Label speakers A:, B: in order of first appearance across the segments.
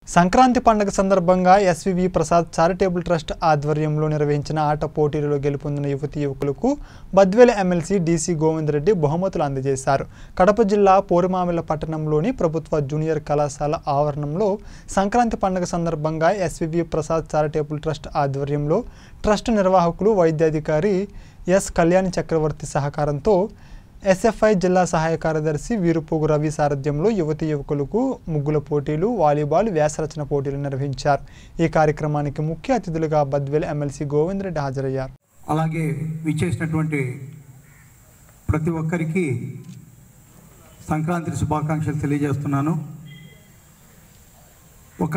A: సంక్రాంతి పండుగ సందర్భంగా SVV Prasad charitable trust ఆధ్వర్యంలో నిర్వహించిన ఆట పోటీలలో గెలుపొందిన యువతి యువకులకు బద్వేల ఎమ్మెల్సీ డీసీ గోవిందరెడ్డి బహుమతులు అందజేశారు కడప జిల్లా పోరుమామిల పట్టణంలోని ప్రభుత్వ జూనియర్ కళాశాల ఆవరణంలో సంక్రాంతి పండుగ సందర్భంగా ఎస్వివి ప్రసాద్ చారిటబుల్ ట్రస్ట్ ఆధ్వర్యంలో ట్రస్ట్ నిర్వాహకులు వైద్యాధికారి ఎస్ కళ్యాణి చక్రవర్తి సహకారంతో ఎస్ఎఫ్ఐ జిల్లా సహాయ కార్యదర్శి వీరుపోగు రవి సారథ్యంలో యువతి యువకులకు ముగ్గుల పోటీలు వాలీబాల్ వ్యాసరచన పోటీలు నిర్వహించారు ఈ కార్యక్రమానికి ముఖ్య అతిథులుగా బద్వేల్ ఎమ్మెల్సీ గోవిందరెడ్డి హాజరయ్యారు
B: అలాగే విచ్చేసినటువంటి ప్రతి ఒక్కరికి సంక్రాంతి శుభాకాంక్షలు తెలియజేస్తున్నాను ఒక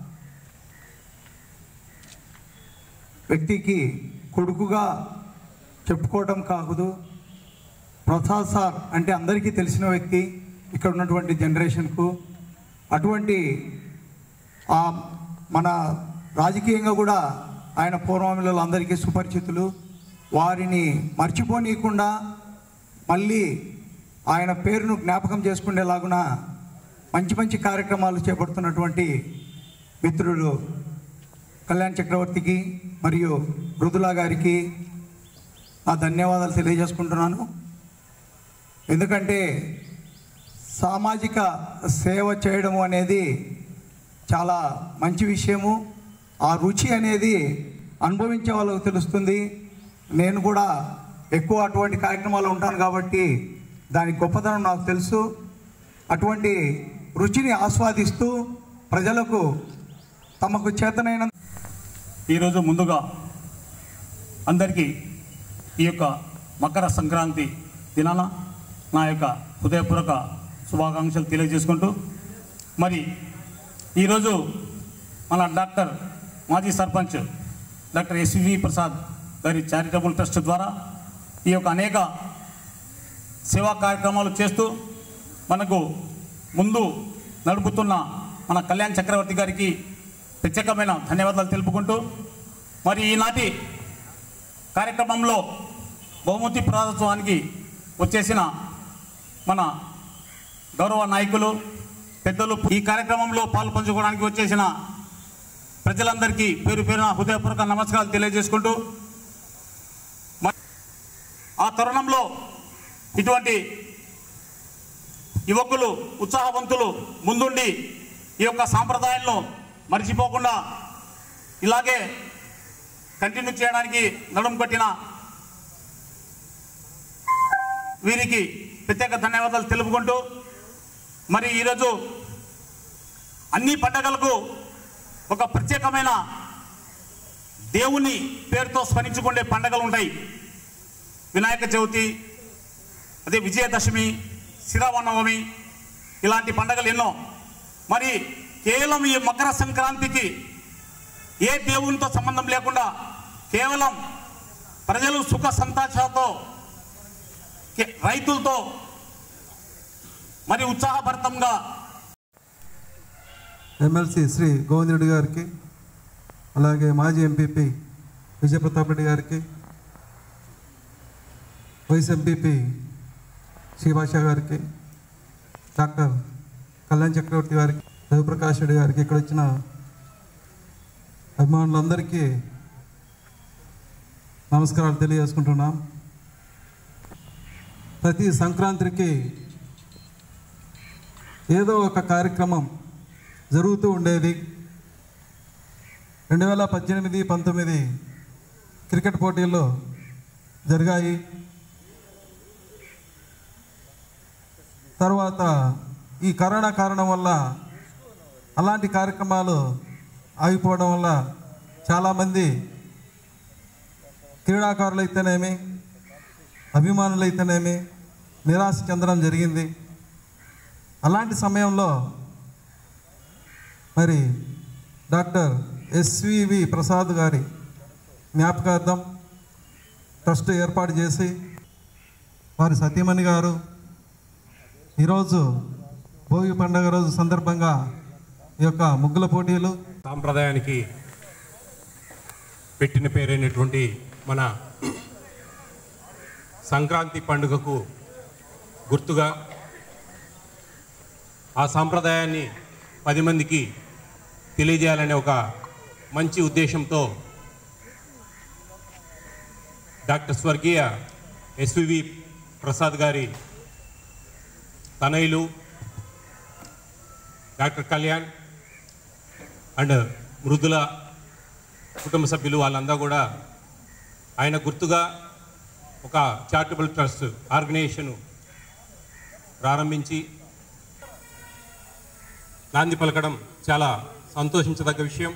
B: వ్యక్తికి కొడుకుగా చెప్పుకోవడం కాకూడదు ప్రసాద్ సార్ అంటే అందరికీ తెలిసిన వ్యక్తి ఇక్కడ ఉన్నటువంటి జనరేషన్కు అటువంటి ఆ మన రాజకీయంగా కూడా ఆయన పూర్వమిలో అందరికీ సుపరిచితులు వారిని మర్చిపోనీయకుండా మళ్ళీ ఆయన పేరును జ్ఞాపకం చేసుకునేలాగున మంచి మంచి కార్యక్రమాలు చేపడుతున్నటువంటి మిత్రులు కళ్యాణ్ చక్రవర్తికి మరియు మృదులా గారికి నా ధన్యవాదాలు తెలియజేసుకుంటున్నాను ఎందుకంటే సామాజిక సేవ చేయడం అనేది చాలా మంచి విషయము ఆ రుచి అనేది అనుభవించే వాళ్ళకు తెలుస్తుంది నేను కూడా ఎక్కువ అటువంటి కార్యక్రమాలు ఉంటాను కాబట్టి దాని గొప్పతనం నాకు తెలుసు అటువంటి రుచిని ఆస్వాదిస్తూ ప్రజలకు తమకు చేతనైన
C: ఈరోజు ముందుగా అందరికీ ఈ యొక్క మకర సంక్రాంతి దినాన నా యొక్క హృదయపూర్వక శుభాకాంక్షలు తెలియజేసుకుంటూ మరి ఈరోజు మన డాక్టర్ మాజీ సర్పంచ్ డాక్టర్ ఎస్వి ప్రసాద్ గారి చారిటబుల్ ట్రస్ట్ ద్వారా ఈ యొక్క అనేక సేవా కార్యక్రమాలు చేస్తూ మనకు ముందు నడుపుతున్న మన కళ్యాణ్ చక్రవర్తి గారికి ప్రత్యేకమైన ధన్యవాదాలు తెలుపుకుంటూ మరి ఈనాటి కార్యక్రమంలో బహుమతి ప్రారంభోత్సవానికి వచ్చేసిన మన గౌరవ నాయకులు పెద్దలు ఈ కార్యక్రమంలో పాలు పంచుకోవడానికి వచ్చేసిన ప్రజలందరికీ పేరు పేరున హృదయపూర్వక నమస్కారాలు తెలియజేసుకుంటూ మ- ఆ తరుణంలో ఇటువంటి యువకులు ఉత్సాహవంతులు ముందుండి ఈ యొక్క సాంప్రదాయాలను మర్చిపోకుండా ఇలాగే కంటిన్యూ చేయడానికి నడుం కట్టిన వీరికి ప్రత్యేక ధన్యవాదాలు తెలుపుకుంటూ మరి ఈరోజు అన్ని పండగలకు ఒక ప్రత్యేకమైన దేవుని పేరుతో స్మరించుకునే పండగలు ఉంటాయి వినాయక చవితి అదే విజయదశమి శ్రీరామనవమి ఇలాంటి పండగలు ఎన్నో మరి కేవలం ఈ మకర సంక్రాంతికి ఏ దేవునితో సంబంధం లేకుండా కేవలం ప్రజలు సుఖ సంతోషాలతో కే- రైతులతో మరి ఉత్సాహభరితంగా
D: ఎమ్మెల్సీ శ్రీ గోవింద్ రెడ్డి గారికి అలాగే మాజీ ఎంపీపీ విజయప్రతాప్ రెడ్డి గారికి వైస్ ఎంపీపీ శ్రీభాష గారికి డాక్టర్ కళ్యాణ్ చక్రవర్తి గారికి రవిప్రకాష్ రెడ్డి గారికి ఇక్కడ వచ్చిన అభిమానులందరికీ నమస్కారాలు తెలియజేసుకుంటున్నాం ప్రతి సంక్రాంతికి ఏదో ఒక కార్యక్రమం జరుగుతూ ఉండేది రెండు వేల పద్దెనిమిది పంతొమ్మిది క్రికెట్ పోటీల్లో జరిగాయి తర్వాత ఈ కరోనా కారణం వల్ల అలాంటి కార్యక్రమాలు ఆగిపోవడం వల్ల చాలామంది క్రీడాకారులు అయితేనేమి అభిమానులు అయితేనేమి నిరాశ చెందడం జరిగింది అలాంటి సమయంలో మరి డాక్టర్ ఎస్వివి ప్రసాద్ గారి జ్ఞాపకార్థం ట్రస్ట్ ఏర్పాటు చేసి వారి సతీమణి గారు ఈరోజు భోగి పండుగ రోజు సందర్భంగా ఈ యొక్క ముగ్గుల పోటీలు
E: సాంప్రదాయానికి పెట్టిన పేరైనటువంటి మన సంక్రాంతి పండుగకు గుర్తుగా ఆ సాంప్రదాయాన్ని పది మందికి తెలియజేయాలనే ఒక మంచి ఉద్దేశంతో డాక్టర్ స్వర్గీయ ఎస్వివి ప్రసాద్ గారి తనయులు డాక్టర్ కళ్యాణ్ అండ్ మృదుల కుటుంబ సభ్యులు వాళ్ళందరూ కూడా ఆయన గుర్తుగా ఒక చారిటబుల్ ట్రస్ట్ ఆర్గనైజేషన్ ప్రారంభించి నాంది పలకడం చాలా సంతోషించదగ్గ విషయం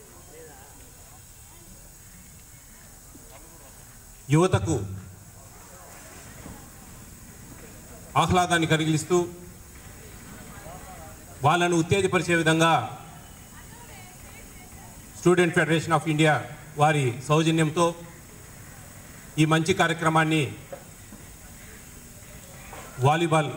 E: యువతకు ఆహ్లాదాన్ని కలిగిస్తూ వాళ్ళను ఉత్తేజపరిచే విధంగా స్టూడెంట్ ఫెడరేషన్ ఆఫ్ ఇండియా వారి సౌజన్యంతో ఈ మంచి కార్యక్రమాన్ని వాలీబాల్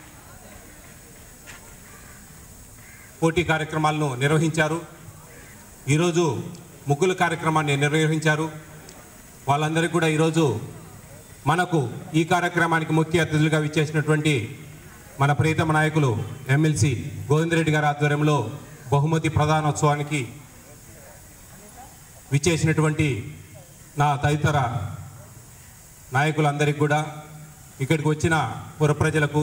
E: పోటీ కార్యక్రమాలను నిర్వహించారు ఈరోజు ముగ్గుల కార్యక్రమాన్ని నిర్వహించారు వాళ్ళందరికీ కూడా ఈరోజు మనకు ఈ కార్యక్రమానికి ముఖ్య అతిథులుగా విచ్చేసినటువంటి మన ప్రీతమ నాయకులు ఎమ్మెల్సీ గోవిందరెడ్డి గారి ఆధ్వర్యంలో బహుమతి ప్రధానోత్సవానికి విచ్చేసినటువంటి నా తదితర నాయకులందరికీ కూడా ఇక్కడికి వచ్చిన పుర ప్రజలకు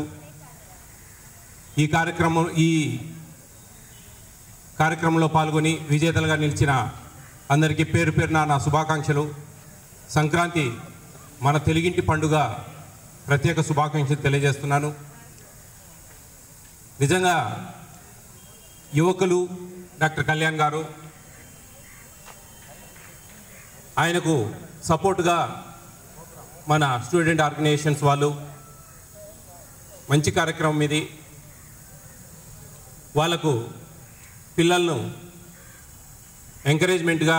E: ఈ కార్యక్రమం ఈ కార్యక్రమంలో పాల్గొని విజేతలుగా నిలిచిన అందరికీ పేరు పేరున నా శుభాకాంక్షలు సంక్రాంతి మన తెలుగింటి పండుగ ప్రత్యేక శుభాకాంక్షలు తెలియజేస్తున్నాను నిజంగా యువకులు డాక్టర్ కళ్యాణ్ గారు ఆయనకు సపోర్టుగా మన స్టూడెంట్ ఆర్గనైజేషన్స్ వాళ్ళు మంచి కార్యక్రమం ఇది వాళ్ళకు పిల్లలను ఎంకరేజ్మెంట్గా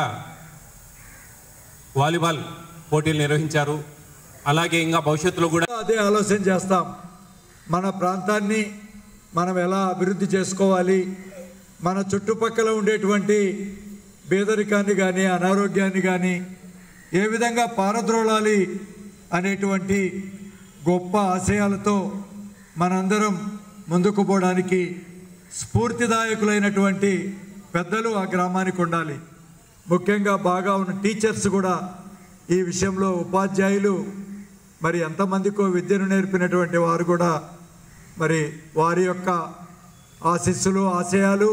E: వాలీబాల్ పోటీలు నిర్వహించారు అలాగే ఇంకా భవిష్యత్తులో కూడా
F: అదే ఆలోచన చేస్తాం మన ప్రాంతాన్ని మనం ఎలా అభివృద్ధి చేసుకోవాలి మన చుట్టుపక్కల ఉండేటువంటి పేదరికాన్ని కానీ అనారోగ్యాన్ని కానీ ఏ విధంగా పారద్రోలాలి అనేటువంటి గొప్ప ఆశయాలతో మనందరం ముందుకు పోవడానికి స్ఫూర్తిదాయకులైనటువంటి పెద్దలు ఆ గ్రామానికి ఉండాలి ముఖ్యంగా బాగా ఉన్న టీచర్స్ కూడా ఈ విషయంలో ఉపాధ్యాయులు మరి ఎంతమందికో విద్యను నేర్పినటువంటి వారు కూడా మరి వారి యొక్క ఆశీస్సులు ఆశయాలు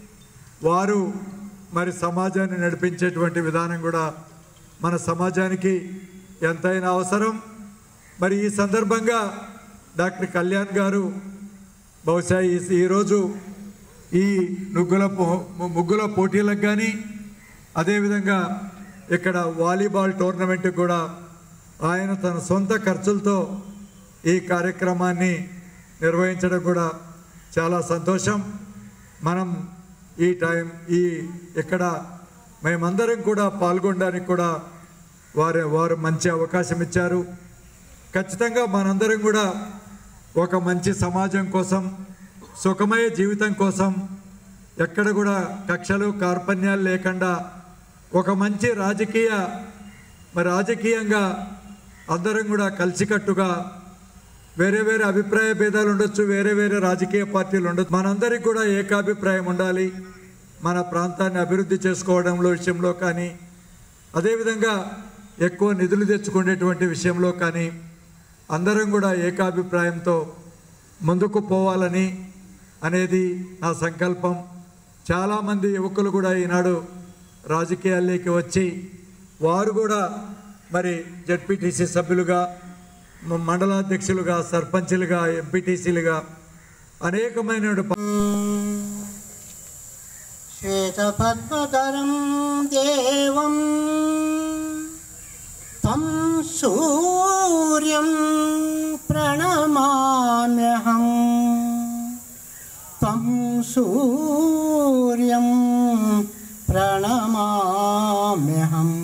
F: వారు మరి సమాజాన్ని నడిపించేటువంటి విధానం కూడా మన సమాజానికి ఎంతైనా అవసరం మరి ఈ సందర్భంగా డాక్టర్ కళ్యాణ్ గారు బహుశా ఈ ఈరోజు ఈ నుగ్గుల పో- ముగ్గుల పోటీలకు కానీ అదేవిధంగా ఇక్కడ వాలీబాల్ టోర్నమెంట్ కూడా ఆయన తన సొంత ఖర్చులతో ఈ కార్యక్రమాన్ని నిర్వహించడం కూడా చాలా సంతోషం మనం ఈ టైం ఈ ఇక్కడ మేమందరం కూడా పాల్గొనడానికి కూడా వారు వారు మంచి అవకాశం ఇచ్చారు ఖచ్చితంగా మనందరం కూడా ఒక మంచి సమాజం కోసం సుఖమయ జీవితం కోసం ఎక్కడ కూడా కక్షలు కార్పణ్యాలు లేకుండా ఒక మంచి రాజకీయ మరి రాజకీయంగా అందరం కూడా కలిసికట్టుగా వేరే వేరే అభిప్రాయ భేదాలు ఉండొచ్చు వేరే వేరే రాజకీయ పార్టీలు ఉండొచ్చు మనందరికీ కూడా ఏకాభిప్రాయం ఉండాలి మన ప్రాంతాన్ని అభివృద్ధి చేసుకోవడంలో విషయంలో కానీ అదేవిధంగా ఎక్కువ నిధులు తెచ్చుకునేటువంటి విషయంలో కానీ అందరం కూడా ఏకాభిప్రాయంతో ముందుకు పోవాలని అనేది నా సంకల్పం చాలామంది యువకులు కూడా ఈనాడు రాజకీయాల్లోకి వచ్చి వారు కూడా మరి జడ్పీటీసీ సభ్యులుగా మ- మండలాధ్యక్షులుగా సర్పంచులుగా ఎంపీటీసీలుగా అనేకమైన ప-
G: श्वेतपद्मधरं देवं तं सूर्यं प्रणमाम्यहं तं सूर्यं प्रणमाम्यहम्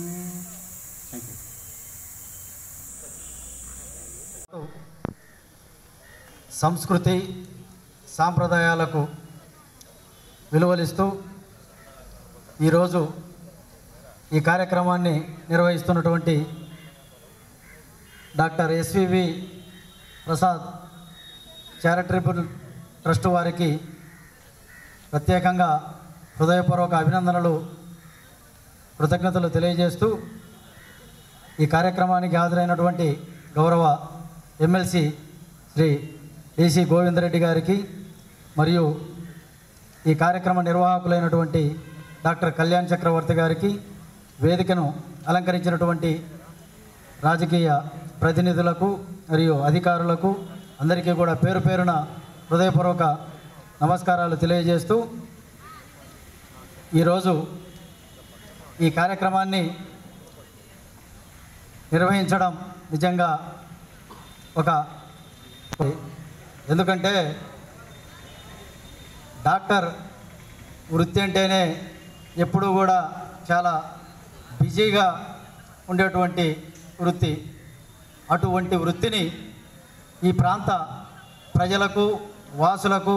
H: సంస్కృతి సాంప్రదాయాలకు విలువలిస్తూ ఈరోజు ఈ కార్యక్రమాన్ని నిర్వహిస్తున్నటువంటి doctor SVV Prasad charitable trust వారికి ప్రత్యేకంగా హృదయపూర్వక అభినందనలు కృతజ్ఞతలు తెలియజేస్తూ ఈ కార్యక్రమానికి హాజరైనటువంటి గౌరవ ఎమ్మెల్సీ శ్రీ డిసి గోవిందరెడ్డి గారికి మరియు ఈ కార్యక్రమ నిర్వాహకులైనటువంటి డాక్టర్ కళ్యాణ్ చక్రవర్తి గారికి వేదికను అలంకరించినటువంటి రాజకీయ ప్రతినిధులకు మరియు అధికారులకు అందరికీ కూడా పేరు పేరున హృదయపూర్వక నమస్కారాలు తెలియజేస్తూ ఈరోజు ఈ కార్యక్రమాన్ని నిర్వహించడం నిజంగా ఒక ఎందుకంటే డాక్టర్ వృత్తి అంటేనే ఎప్పుడూ కూడా చాలా బిజీగా ఉండేటువంటి వృత్తి అటువంటి వృత్తిని ఈ ప్రాంత ప్రజలకు వాసులకు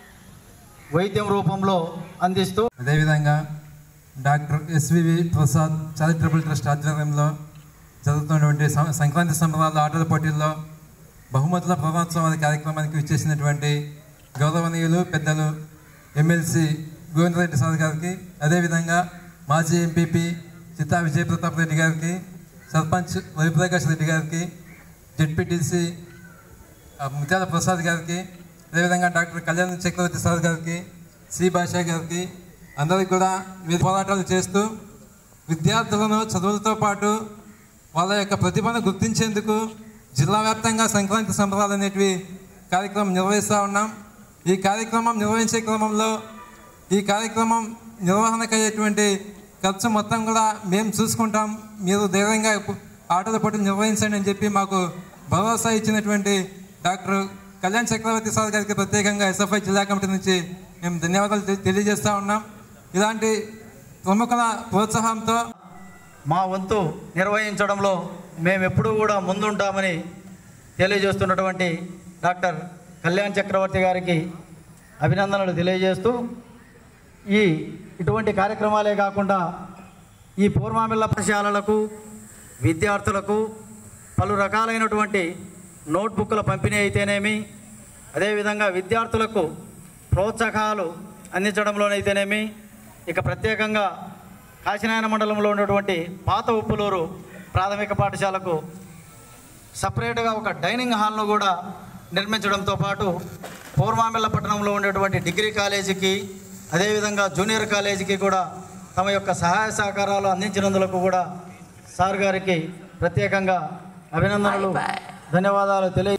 H: వైద్యం రూపంలో అందిస్తూ
I: అదేవిధంగా doctor SVV Prasad charitable trust ఆధ్వర్యంలో జరుగుతున్నటువంటి సం- సంక్రాంతి సంబరాల ఆటల పోటీల్లో బహుమతుల ప్రమోత్సవాల కార్యక్రమానికి విచ్చేసినటువంటి గౌరవనీయులు పెద్దలు ఎమ్మెల్సీ గోవిందరెడ్డి సార్ గారికి అదేవిధంగా మాజీ ఎంపీపీ చిత్తా విజయప్రతాప్ రెడ్డి గారికి సర్పంచ్ రవిప్రకాష్ రెడ్డి గారికి జెడ్పీటీసీ ఆ, ముత్యాల ప్రసాద్ గారికి అదేవిధంగా డాక్టర్ కళ్యాణ్ చక్రవర్తి సార్ గారికి సి భాషా గారికి అందరికీ కూడా వీరి పోరాటాలు చేస్తూ విద్యార్థులను చదువులతో పాటు వాళ్ళ యొక్క ప్రతిభను గుర్తించేందుకు జిల్లా వ్యాప్తంగా సంక్రాంతి సంబరాలు అనేటివి కార్యక్రమం నిర్వహిస్తూ ఉన్నాం ఈ కార్యక్రమం నిర్వహించే క్రమంలో ఈ కార్యక్రమం నిర్వహణకు అయ్యేటువంటి ఖర్చు మొత్తం కూడా మేము చూసుకుంటాం మీరు ధైర్యంగా ఆటల పోటీలు నిర్వహించండి అని చెప్పి మాకు భరోసా ఇచ్చినటువంటి డాక్టర్ కళ్యాణ్ చక్రవర్తి సార్ గారికి ప్రత్యేకంగా ఎస్ఎఫ్ఐ జిల్లా కమిటీ నుంచి మేము ధన్యవాదాలు తె- తెలియజేస్తా ఉన్నాం ఇలాంటి ప్రముఖుల ప్రోత్సాహంతో
H: మా వంతు నిర్వహించడంలో మేము ఎప్పుడూ కూడా ముందుంటామని తెలియజేస్తున్నటువంటి డాక్టర్ కళ్యాణ్ చక్రవర్తి గారికి అభినందనలు తెలియజేస్తూ ఈ ఇటువంటి కార్యక్రమాలే కాకుండా ఈ పూర్వామిల్ల పాఠశాలలకు విద్యార్థులకు పలు రకాలైనటువంటి నోట్బుక్ల పంపిణీ అయితేనేమి అదేవిధంగా విద్యార్థులకు ప్రోత్సాహాలు అందించడంలోనైతేనేమి ఇక ప్రత్యేకంగా కాశీనాయన మండలంలో ఉన్నటువంటి పాత ఉప్పులూరు ప్రాథమిక పాఠశాలకు సపరేట్గా ఒక డైనింగ్ హాల్ను కూడా నిర్మించడంతో పాటు పూర్వామిల్ల పట్టణంలో ఉండేటువంటి డిగ్రీ కాలేజీకి అదేవిధంగా జూనియర్ కాలేజీకి కూడా తమ యొక్క సహాయ సహకారాలు అందించినందులకు కూడా సార్ గారికి ప్రత్యేకంగా అభినందనలు ధన్యవాదాలు తెలియ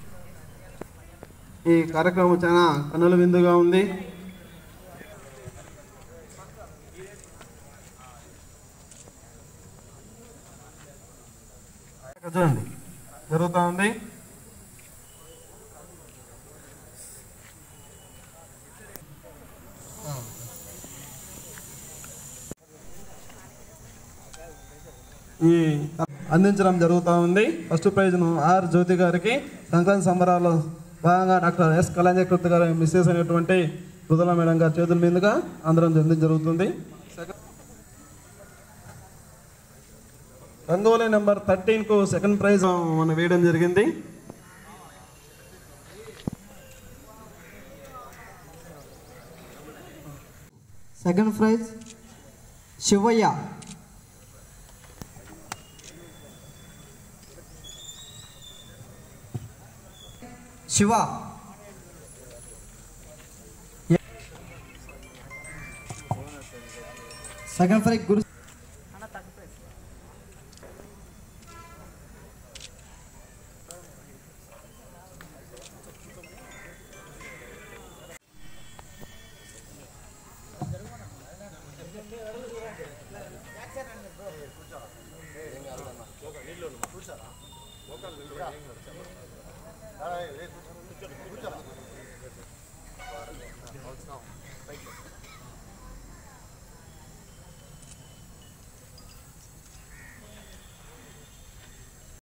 J: ఈ కార్యక్రమం చాలా కన్నుల విందుగా ఉంది ఇక్కడ చూడండి జరుగుతూ ఉంది ఈ అందించడం జరుగుతూ ఉంది ఫస్ట్ ప్రైజ్ను ఆర్ జ్యోతి గారికి సంక్రాంతి సంబరాల్లో భాగంగా డాక్టర్ ఎస్ కళ్యాణచక్రవర్తి గారి మిస్సెస్ అయినటువంటి మృదుల మేడం గారి చేతుల మీదుగా అందరం చెందడం జరుగుతుంది రంగోలీ నెంబర్ థర్టీన్కు సెకండ్ ప్రైజ్ మనం వేయడం జరిగింది
K: second prize Shivayya Shiva second prize గురు
L: కూర్చోరా